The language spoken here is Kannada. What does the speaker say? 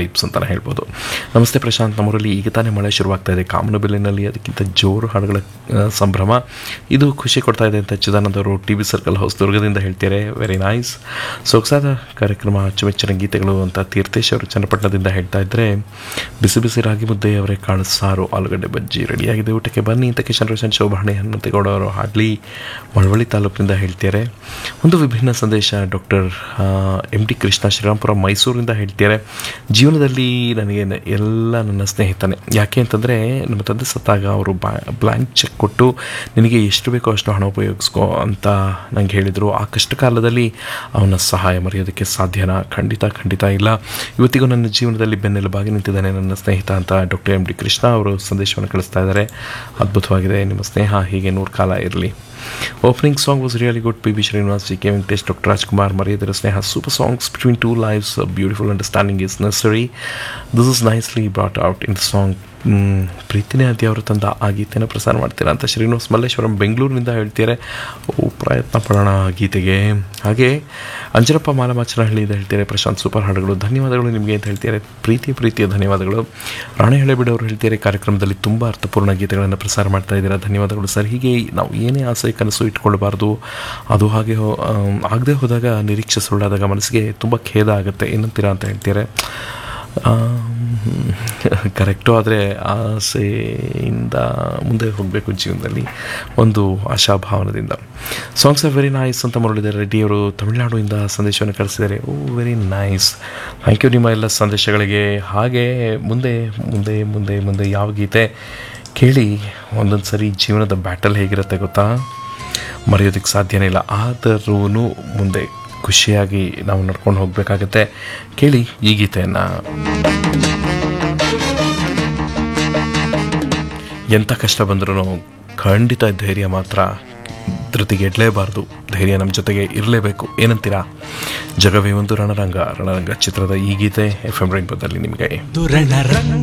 ವೈಬ್ಸ್ ಅಂತಲೇ ಹೇಳ್ಬೋದು ನಮಸ್ತೆ ಪ್ರಶಾಂತ್ ನಮ್ಮೂರಲ್ಲಿ ಈಗ ತಾನೇ ಮಳೆ ಶುರುವಾಗ್ತಾ ಇದೆ ಕಾಮನಬಿಲ್ಲಿನಲ್ಲಿ ಅದಕ್ಕಿಂತ ಜೋರು ಹಾಡುಗಳ ಆ, ಸಂಭ್ರಮ ಇದು ಖುಷಿ ಕೊಡ್ತಾ ಇದೆ ಅಂತ ಚಿದಾನಂದ್ ಅವರು ಟಿ ವಿ ಸರ್ಕಲ್ ಹೌಸ್ ದುರ್ಗದಿಂದ ಹೇಳ್ತಾರೆ ವೆರಿ ನೈಸ್ ಸೊಗಸಾದ ಕಾರ್ಯಕ್ರಮ ಅಚ್ಚುಮೆಚ್ಚಿನ ಗೀತೆಗಳು ಅಂತ ತೀರ್ಥೇಶ್ ಅವರು ಚನ್ನಪಟ್ಟಣದಿಂದ ಹೇಳ್ತಾ ಇದ್ದರೆ ಬಿಸಿ ಬಿಸಿ ರಾಗಿ ಮುದ್ದೆ ಅವರೇ ಕಾಳು ಸಾರು ಆಲೂಗಡ್ಡೆ ಬಜ್ಜಿ ರೆಡಿಯಾಗಿದೆ ಊಟಕ್ಕೆ ಬನ್ನಿ ಅಂತ ಕಿಶನ್ ರೋಷನ್ ಶೋಭಾಣಿ ಹನುಮಂತೇಗೌಡ ಅವರು ಹಾಡ್ಲಿ ಮಳವಳ್ಳಿ ತಾಲೂಕಿನಿಂದ ಹೇಳ್ತಾರೆ ಒಂದು ವಿಭಿನ್ನ ಸಂದೇಶ doctor M D Krishna Srirampura ಮೈಸೂರಿಂದ ಹೇಳ್ತಾರೆ ಜೀವನದಲ್ಲಿ ನನಗೆ ನ- ಎಲ್ಲ ನನ್ನ ಸ್ನೇಹಿತನೇ ಯಾಕೆ ಅಂತಂದರೆ ನಮ್ಮ ತಂದೆ ಸತ್ತಾಗ ಅವರು ಬಾ ಬ್ಲ್ಯಾಂಕ್ ಚೆಕ್ ಕೊಟ್ಟು ನಿನಗೆ ಎಷ್ಟು ಬೇಕೋ ಅಷ್ಟು ಹಣ ಉಪಯೋಗಿಸ್ಕೋ ಅಂತ ನಂಗೆ ಹೇಳಿದರು ಆ ಕಷ್ಟ ಕಾಲದಲ್ಲಿ ಅವನ ಸಹಾಯ ಮರೆಯೋದಕ್ಕೆ ಸಾಧ್ಯನಾ ಖಂಡಿತ ಖಂಡಿತ ಇಲ್ಲ ಇವತ್ತಿಗೂ ನನ್ನ ಜೀವನದಲ್ಲಿ ಬೆನ್ನೆಲುಬಾಗಿ ನಿಂತಿದ್ದಾನೆ ನನ್ನ ಸ್ನೇಹಿತ ಅಂತ ಡಾಕ್ಟರ್ ಎಂ ಡಿ ಕೃಷ್ಣ ಅವರು ಸಂದೇಶವನ್ನು ಕಳಿಸ್ತಾ ಇದ್ದಾರೆ ಅದ್ಭುತವಾಗಿದೆ ನಿಮ್ಮ ಸ್ನೇಹ ಹೀಗೆ ನೂರು ಕಾಲ ಇರಲಿ opening song was really good P B Srinivas G K Venkatesh doctor Rajkumar ಮರ್ಯಾದರ ಸ್ನೇಹ super songs between two lifes beautiful understanding is necessary this is nicely brought out in the song ಪ್ರೀತಿನೇ ಅದಿ ಅವರು ತಂದ ಆ ಗೀತೆನ ಪ್ರಸಾರ ಮಾಡ್ತೀರಾ ಅಂತ ಶ್ರೀನಿವಾಸ್ ಮಲ್ಲೇಶ್ವರಂ ಬೆಂಗಳೂರಿನಿಂದ ಹೇಳ್ತಾರೆ ಓ ಪ್ರಯತ್ನ ಪಡೋಣ ಆ ಗೀತೆಗೆ ಹಾಗೆ ಅಂಜನಪ್ಪ ಮಾಲಮಾಚನಹಳ್ಳಿಯಿಂದ ಹೇಳ್ತಾರೆ ಪ್ರಶಾಂತ್ ಸೂಪರ್ ಹಾಡುಗಳು ಧನ್ಯವಾದಗಳು ನಿಮಗೆ ಅಂತ ಹೇಳ್ತಾರೆ ಪ್ರೀತಿ ಪ್ರೀತಿಯ ಧನ್ಯವಾದಗಳು ರಾಣೆ ಹಳೆಬಿಡವರು ಹೇಳ್ತಾರೆ ಕಾರ್ಯಕ್ರಮದಲ್ಲಿ ತುಂಬ ಅರ್ಥಪೂರ್ಣ ಗೀತೆಗಳನ್ನು ಪ್ರಸಾರ ಮಾಡ್ತಾ ಇದ್ದೀರಾ ಧನ್ಯವಾದಗಳು ಸರ್ ಹೀಗೆ ನಾವು ಏನೇ ಆಸೆ ಕನಸು ಇಟ್ಕೊಳ್ಬಾರ್ದು ಅದು ಹಾಗೆ ಆಗದೆ ಹೋದಾಗ ನಿರೀಕ್ಷೆ ಸುಳ್ಳಾದಾಗ ಮನಸ್ಸಿಗೆ ತುಂಬ ಖೇದ ಆಗುತ್ತೆ ಏನಂತೀರಾ ಅಂತ ಹೇಳ್ತಾರೆ ಕರೆಕ್ಟು ಆದರೆ ಆಸೆಯಿಂದ ಮುಂದೆ ಹೋಗಬೇಕು ಜೀವನದಲ್ಲಿ ಒಂದು ಆಶಾಭಾವನದಿಂದ ಸಾಂಗ್ಸ್ ಆರ್ ವೆರಿ ನೈಸ್ ಅಂತ ಮರಳಿದ್ದಾರೆ ರೆಡ್ಡಿಯವರು ತಮಿಳುನಾಡಿನಿಂದ ಸಂದೇಶವನ್ನು ಕಳಿಸಿದ್ದಾರೆ oh very nice thank you ನಿಮ್ಮ ಎಲ್ಲ ಸಂದೇಶಗಳಿಗೆ ಹಾಗೆ ಮುಂದೆ ಮುಂದೆ ಮುಂದೆ ಮುಂದೆ ಯಾವ ಗೀತೆ ಕೇಳಿ ಒಂದೊಂದು ಸರಿ ಜೀವನದ ಬ್ಯಾಟಲ್ ಹೇಗಿರುತ್ತೆ ಗೊತ್ತಾ ಮರೆಯೋದಕ್ಕೆ ಸಾಧ್ಯನೇ ಇಲ್ಲ ಆದರೂ ಮುಂದೆ ಖುಷಿಯಾಗಿ ನಾವು ನಡ್ಕೊಂಡು ಹೋಗಬೇಕಾಗತ್ತೆ ಕೇಳಿ ಈ ಗೀತೆಯನ್ನು ಎಂಥ ಕಷ್ಟ ಬಂದ್ರೂ ಖಂಡಿತ ಧೈರ್ಯ ಮಾತ್ರ ಧೃತಿಗೆಡಲೇಬಾರ್ದು ಧೈರ್ಯ ನಮ್ಮ ಜೊತೆಗೆ ಇರಲೇಬೇಕು ಏನಂತೀರಾ ಜಗವೇ ಒಂದು ರಣರಂಗ ರಣರಂಗ ಚಿತ್ರದ ಈ ಗೀತೆ ಎಫ್ ಎಂ ರೈನ್ಬೋದಲ್ಲಿ ನಿಮಗೆ ರಣರಂಗ